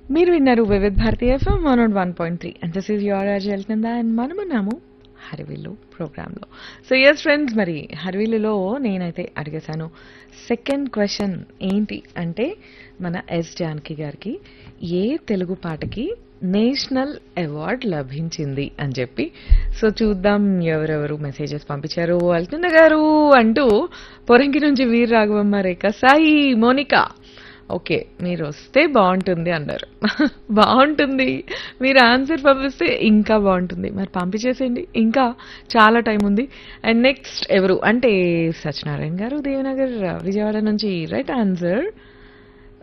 మీరు విన్నారు Vividh Bharati FM one not one point three and this is your అర్జల్ కింద అండ్ మనమున్నాము హరివిల్లు ప్రోగ్రాంలో సో ఎస్ ఫ్రెండ్స్ మరి హరివిల్లులో నేనైతే అడిగేశాను సెకండ్ క్వశ్చన్ ఏంటి అంటే మన ఎస్ జానకి గారికి ఏ తెలుగు పాటకి నేషనల్ అవార్డ్ లభించింది అని చెప్పి సో చూద్దాం ఎవరెవరు మెసేజెస్ పంపించారు అల్కింద గారు అంటూ పొరంగి నుంచి వీర్ రాఘవమ్మ రేఖ సాయి మోనికా ఓకే మీరు వస్తే బాగుంటుంది అన్నారు బాగుంటుంది మీరు ఆన్సర్ పంపిస్తే ఇంకా బాగుంటుంది మరి పంపించేసేయండి ఇంకా చాలా టైం ఉంది అండ్ నెక్స్ట్ ఎవరు అంటే సత్యనారాయణ గారు దేవనగర్ విజయవాడ నుంచి రైట్ ఆన్సర్